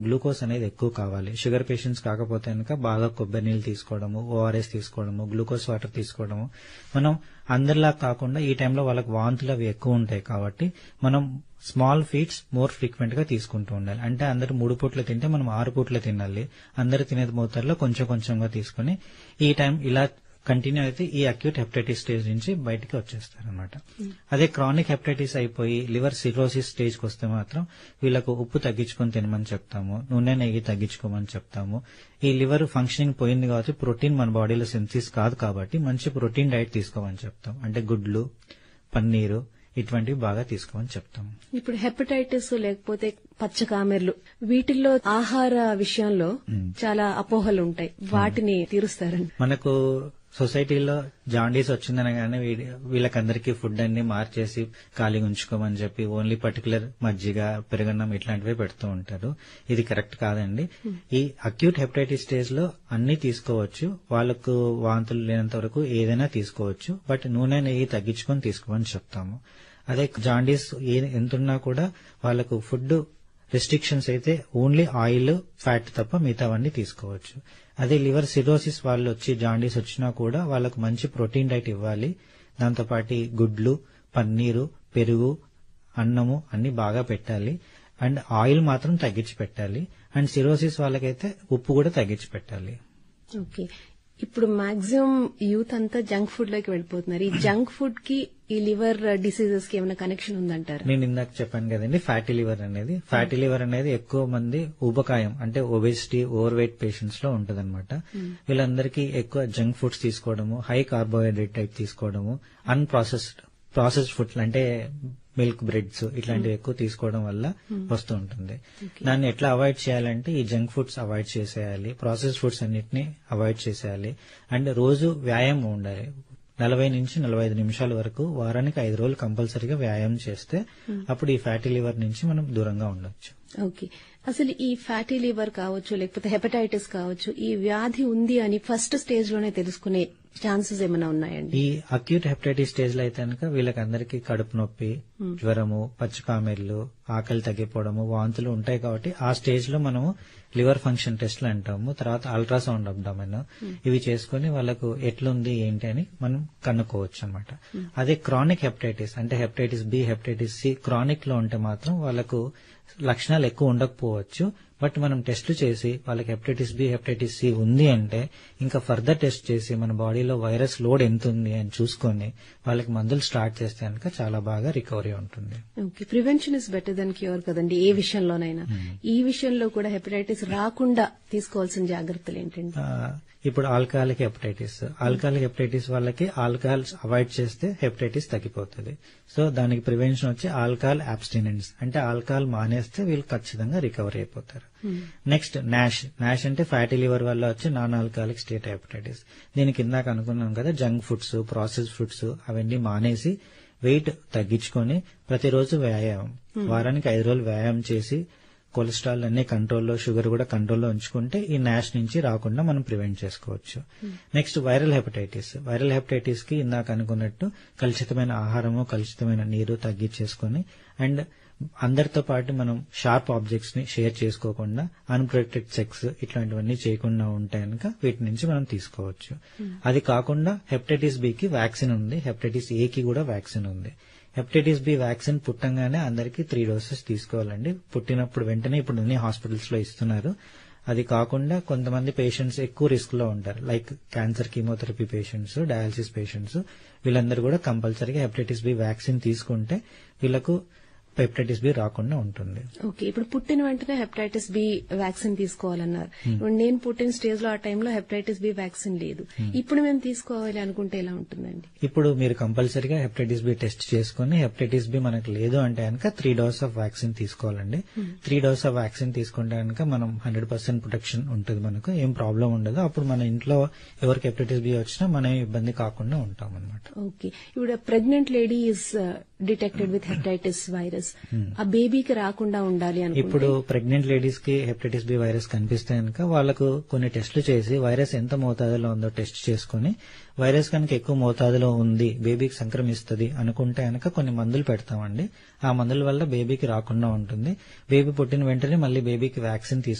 glucose అనేది ఎక్కువ కావాలి షుగర్ పేషెంట్స్ కాకపోతే కనుక బాగా కొబ్బరి నీళ్ళు తీసుకోవడము ఓఆర్ఎస్ తీసుకోవడము గ్లూకోజ్ వాటర్ తీసుకోవడము మనం అందరిలా కాకుండా ఈ టైంలో వాళ్ళకి వాంతులు అవి ఎక్కువ ఉంటాయి కాబట్టి మనం స్మాల్ ఫీడ్స్ మోర్ ఫ్రీక్వెంట్ గా తీసుకుంటూ ఉండాలి అంటే అందరు మూడు పూట్లు తింటే మనం ఆరు పూట్లు తినాలి అందరు తినేది మోతాదులో కొంచెం కొంచెంగా తీసుకుని ఈ టైం ఇలా కంటిన్యూ అయితే ఈ అక్యూట్ హెపటైటిస్ స్టేజ్ నుంచి బయటికి వచ్చేస్తారనమాట అదే క్రానిక్ హెపటైటిస్ అయిపోయి లివర్ సిరోసిస్ స్టేజ్ కి వస్తే మాత్రం వీళ్ళకు ఉప్పు తగ్గించుకొని తినమని చెప్తాము నూనె నెయ్యి తగ్గించుకోమని చెప్తాము ఈ లివర్ ఫంక్షనింగ్ పోయింది కాబట్టి ప్రోటీన్ మన బాడీలో సింథసిస్ కాదు కాబట్టి మంచి ప్రోటీన్ డైట్ తీసుకోమని చెప్తాం అంటే గుడ్లు పన్నీరు ఇటువంటివి బాగా తీసుకోమని చెప్తాం ఇప్పుడు హెపటైటిస్ లేకపోతే పచ్చకామెర్లు వీటిల్లో ఆహార విషయంలో చాలా అపోహలు ఉంటాయి వాటిని తీరుస్తారండి మనకు సొసైటీలో జాండీస్ వచ్చిందనగానే వీడి- వీళ్ళకందరికీ ఫుడ్ అన్ని మార్చేసి ఖాళీగా ఉంచుకోమని చెప్పి ఓన్లీ పర్టికులర్ మజ్జిగ పెరుగన్నం ఇట్లాంటివే పెడుతూ ఉంటారు ఇది కరెక్ట్ కాదండి ఈ అక్యూట్ హెపటైటిస్ స్టేజ్ లో అన్ని తీసుకోవచ్చు వాళ్ళకు వాంతులు లేనంత వరకు ఏదైనా తీసుకోవచ్చు బట్ నూనె నెయ్యి తగ్గించుకొని తీసుకోమని చెప్తాము అదే జాండీస్ ఏ- ఎంతున్నా కూడా వాళ్ళకు ఫుడ్ రెస్ట్రిక్షన్స్ అయితే ఓన్లీ ఆయిల్ ఫ్యాట్ తప్ప మిగతావన్నీ తీసుకోవచ్చు అదే లివర్ సిరోసిస్ వాళ్ళు వచ్చి జాండీస్ వచ్చినా కూడా వాళ్ళకు మంచి ప్రోటీన్ డైట్ ఇవ్వాలి దాంతోపాటు గుడ్లు పన్నీరు పెరుగు అన్నము అన్ని బాగా పెట్టాలి అండ్ ఆయిల్ మాత్రం తగ్గించి పెట్టాలి అండ్ సిరోసిస్ వాళ్ళకైతే ఉప్పు కూడా తగ్గించి పెట్టాలి ఓకే ఇప్పుడు మాక్సిమం యూత్ అంతా జంక్ ఫుడ్ లోకి వెళ్ళిపోతున్నారు ఈ జంక్ ఫుడ్ కి ఈ లివర్ డిసీజెస్ కి ఏమైనా కనెక్షన్ ఉందంటారా నేను ఇందాక చెప్పాను కదండి ఫ్యాటీ లివర్ అనేది ఫ్యాటీ లివర్ అనేది ఎక్కువ మంది ఊబకాయం అంటే ఒబేసిటీ ఓవర్ వెయిట్ పేషెంట్స్ లో ఉంటదన్నమాట వీళ్ళందరికీ ఎక్కువ జంక్ ఫుడ్స్ తీసుకోవడము హై కార్బోహైడ్రేట్ టైప్ తీసుకోవడము అన్ప్రాసెస్డ్ ప్రాసెస్డ్ ఫుడ్స్ అంటే మిల్క్ బ్రెడ్స్ ఇట్లాంటివి ఎక్కువ తీసుకోవడం వల్ల వస్తూ ఉంటుంది దాన్ని ఎట్లా అవాయిడ్ చేయాలంటే ఈ జంక్ ఫుడ్స్ అవాయిడ్ చేసేయాలి ప్రాసెస్ ఫుడ్స్ అన్నిటిని అవాయిడ్ చేసేయాలి అండ్ రోజు వ్యాయామం ఉండాలి నలభై నుంచి నలభై ఐదు నిమిషాల వరకు వారానికి ఐదు రోజులు కంపల్సరీగా వ్యాయామం చేస్తే అప్పుడు ఈ ఫ్యాటీ లివర్ నుంచి మనం దూరంగా ఉండొచ్చు ఓకే అసలు ఈ ఫ్యాటీ లివర్ కావచ్చు లేకపోతే హెపటైటిస్ కావచ్చు ఈ వ్యాధి ఉంది అని ఫస్ట్ స్టేజ్ లోనే తెలుసుకునే ఛాన్సెస్ ఏమైనా ఉన్నాయండి ఈ అక్యూట్ హెపటైటిస్ స్టేజ్ లో అయితే కనుక వీళ్ళకందరికీ కడుపు నొప్పి జ్వరము పచ్చికామెర్లు ఆకలి తగ్గిపోవడము వాంతులు ఉంటాయి కాబట్టి ఆ స్టేజ్ లో మనము లివర్ ఫంక్షన్ టెస్ట్లు అంటాము తర్వాత అల్ట్రాసౌండ్ అబ్డామెన్ ఇవి చేసుకుని వాళ్ళకు ఎట్లుంది ఏంటి అని మనం కనుక్కోవచ్చు అనమాట అదే క్రానిక్ హెపటైటిస్ అంటే hepatitis B hepatitis C chronic లో ఉంటే మాత్రం వాళ్ళకు లక్షణాలు ఎక్కువ ఉండకపోవచ్చు బట్ మనం టెస్ట్లు చేసి వాళ్ళకి హెపటైటిస్ బి హెపటైటిస్ సి ఉంది అంటే ఇంకా ఫర్దర్ టెస్ట్ చేసి మన బాడీలో వైరస్ లోడ్ ఎంత ఉంది అని చూసుకొని వాళ్ళకి మందులు స్టార్ట్ చేస్తే కనుక చాలా బాగా రికవరీ ఉంటుంది okay prevention is better then cure కదండి ఏ విషయంలోనైనా ఈ విషయంలో కూడా హెపటైటిస్ రాకుండా తీసుకోవాల్సిన జాగ్రత్తలు ఏంటండి ఆ, ఇప్పుడు ఆల్కహాలిక్ హెపటైటిస్ ఆల్కహాలిక్ హెపటైటిస్ వాళ్ళకి ఆల్కహాల్ అవాయిడ్ చేస్తే హెపటైటిస్ తగ్గిపోతుంది సో దానికి ప్రివెన్షన్ వచ్చి ఆల్కహాల్ అబ్స్టినెన్స్ అంటే ఆల్కహాల్ మానేస్తే వీళ్ళు ఖచ్చితంగా రికవరీ అయిపోతారు నెక్స్ట్ నాష్ నాష్ అంటే ఫ్యాటీ లివర్ వల్ల వచ్చే నాన్ ఆల్కహాలిక్ స్టేట్ హెపటైటిస్ దీనికి ఇందాక అనుకున్నాం కదా జంక్ ఫుడ్స్ ప్రాసెస్ ఫుడ్స్ అవన్నీ మానేసి వెయిట్ తగ్గించుకొని ప్రతిరోజు వ్యాయామం వారానికి ఐదు రోజులు వ్యాయామం చేసి కొలెస్ట్రాల్ అన్ని కంట్రోల్లో షుగర్ కూడా కంట్రోల్లో ఉంచుకుంటే ఈ నాష్ నుంచి రాకుండా మనం ప్రివెంట్ చేసుకోవచ్చు next viral hepatitis viral hepatitis కి ఇందాక అనుకున్నట్టు కలుషితమైన ఆహారము కలుషితమైన నీరు తగ్గించేసుకొని అండ్ అందరితో పాటు మనం షార్ప్ ఆబ్జెక్ట్స్ ని షేర్ చేసుకోకుండా అన్ప్రొటెక్టెడ్ సెక్స్ ఇట్లాంటివన్నీ చేయకుండా ఉంటే కనుక వీటి నుంచి మనం తీసుకోవచ్చు అది కాకుండా హెపటైటిస్ బి కి వ్యాక్సిన్ ఉంది హెపటైటిస్ ఏ కి కూడా వ్యాక్సిన్ ఉంది హెపటైటిస్ బి వ్యాక్సిన్ పుట్టంగానే అందరికీ త్రీ డోసెస్ తీసుకోవాలండి పుట్టినప్పుడు వెంటనే ఇప్పుడు అన్ని హాస్పిటల్స్ లో ఇస్తున్నారు అది కాకుండా కొంతమంది పేషెంట్స్ ఎక్కువ రిస్క్ లో ఉంటారు like cancer chemotherapy patients dialysis patients వీళ్ళందరూ కూడా కంపల్సరీగా హెపటైటిస్ బి వ్యాక్సిన్ తీసుకుంటే వీళ్ళకు హెపటైటిస్ బి రాకుండా ఉంటుంది ఓకే ఇప్పుడు పుట్టిన వెంటనే హెపటైటిస్ బి వ్యాక్సిన్ తీసుకోవాలన్నారు ఇప్పుడు నేను పుట్టిన స్టేజ్ లో ఆ టైంలో హెపటైటిస్ బి వ్యాక్సిన్ లేదు ఇప్పుడు మేము తీసుకోవాలి అనుకుంటే ఎలా ఉంటుందండి ఇప్పుడు మీరు కంపల్సరీగా హెపటైటిస్ బి టెస్ట్ చేసుకుని హెపటైటిస్ బి మనకు లేదు అంటే కనుక త్రీ డోస్ ఆఫ్ వ్యాక్సిన్ తీసుకోవాలండి త్రీ డోస్ ఆఫ్ వ్యాక్సిన్ తీసుకుంటే కనుక మనం హండ్రెడ్ పర్సెంట్ ప్రొటెక్షన్ ఉంటుంది మనకు ఏం ప్రాబ్లం ఉండదు అప్పుడు మన ఇంట్లో ఎవరికి హెపటైటిస్ బి వచ్చినా మనం ఇబ్బంది కాకుండా ఉంటాం అనమాట ఓకే ఇప్పుడు pregnant lady is detected with hepatitis virus virus ఆ బేబీకి రాకుండా ఉండాలి అనుకుంటే ఇప్పుడు ప్రెగ్నెంట్ లేడీస్ కి హెపటైటిస్ బి వైరస్ కనిపిస్తే కనుక వాళ్ళకు కొన్ని టెస్టులు చేసి వైరస్ ఎంత మోతాదులో ఉందో టెస్ట్ చేసుకుని వైరస్ కనుక ఎక్కువ మోతాదులో ఉంది బేబీకి సంక్రమిస్తుంది అనుకుంటే కనుక కొన్ని మందులు పెడతామండి ఆ మందుల వల్ల బేబీకి రాకుండా ఉంటుంది బేబీ పుట్టిన వెంటనే మళ్ళీ బేబీకి వ్యాక్సిన్